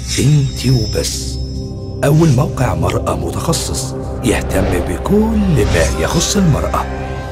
انت وبس أول موقع مرأة متخصص يهتم بكل ما يخص المرأة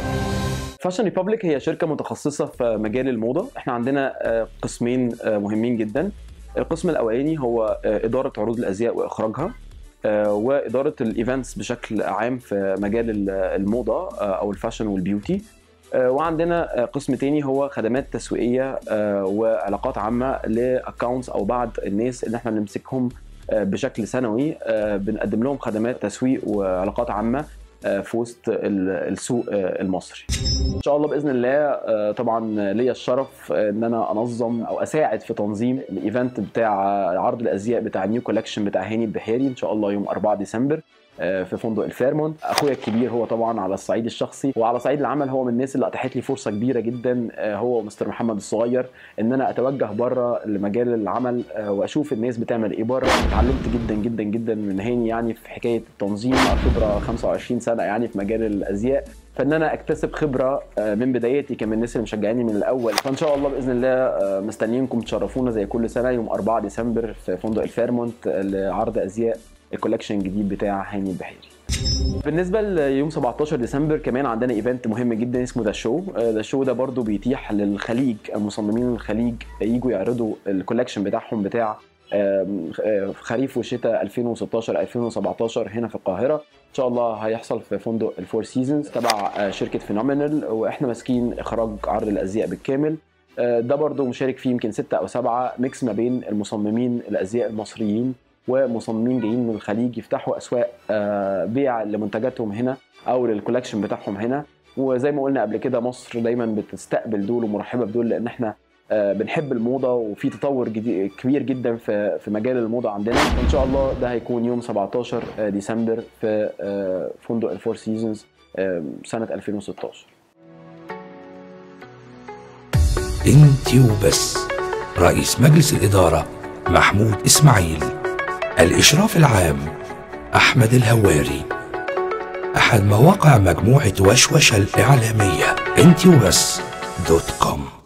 فاشن ريبابليك هي شركة متخصصة في مجال الموضة احنا عندنا آه، قسمين آه، مهمين جدا القسم الأولاني هو آه، إدارة عروض الأزياء وإخراجها آه، وإدارة الإيفنتس بشكل عام في مجال ال- الموضة آه، أو الفاشن والبيوتي آه، وعندنا آه، قسم تاني هو خدمات تسويقية آه، وعلاقات عامة لأكونتس أو بعض الناس اللي احنا بنمسكهم آه، بشكل سنوي آه، بنقدم لهم خدمات تسويق وعلاقات عامة آه، في وسط ال- السوق آه، المصري ان شاء الله باذن الله آه، طبعا ليا الشرف آه، ان انا انظم او اساعد في تنظيم الايفنت بتاع عرض الازياء بتاع نيو كولكشن بتاع هاني البحيري ان شاء الله يوم 4 ديسمبر آه، في فندق الفيرمونت اخويا الكبير هو طبعا على الصعيد الشخصي وعلى صعيد العمل هو من الناس اللي اتاحت لي فرصه كبيره جدا آه، هو ومستر محمد الصغير ان انا اتوجه بره لمجال العمل آه، واشوف الناس بتعمل ايه بره اتعلمت جدا جدا جدا من هاني يعني في حكايه التنظيم خبره 25 سنه يعني في مجال الازياء فان انا اكتسب خبره آه، من بدايتي كان من الناس اللي مشجعاني من الاول فان شاء الله باذن الله آه، مستنيينكم تشرفونا زي كل سنه يوم 4 ديسمبر في فندق الفيرمونت آه، لعرض ازياء الكولكشن الجديد بتاع هاني البحيري بالنسبه ليوم 17 ديسمبر كمان عندنا ايفنت مهم جدا اسمه ذا شو ذا شو ده برضو بيتيح للخليج المصممين الخليج يجوا يعرضوا الكولكشن بتاعهم بتاع آم، آه، خريف وشتاء 2016 2017 هنا في القاهره ان شاء الله هيحصل في فندق الفور سيزونز تبع آه، شركه فينومينال واحنا ماسكين اخراج عرض الازياء بالكامل آه، ده برضو مشارك فيه يمكن ستة او سبعة ميكس ما بين المصممين الازياء المصريين ومصممين جايين من الخليج يفتحوا اسواق آه، بيع لمنتجاتهم هنا او للكولكشن بتاعهم هنا وزي ما قلنا قبل كده مصر دايما بتستقبل دول ومرحبه بدول لان احنا آه، بنحب الموضه وفي تطور جديد كبير جدا في في مجال الموضه عندنا ان شاء الله ده هيكون يوم 17 ديسمبر في آه، فندق الفور سيزونز آه، سنه 2016 انت وبس رئيس مجلس الإدارة محمود إسماعيل الإشراف العام أحمد الهواري أحد مواقع مجموعة وشوشة الإعلامية انت وبس دوت كوم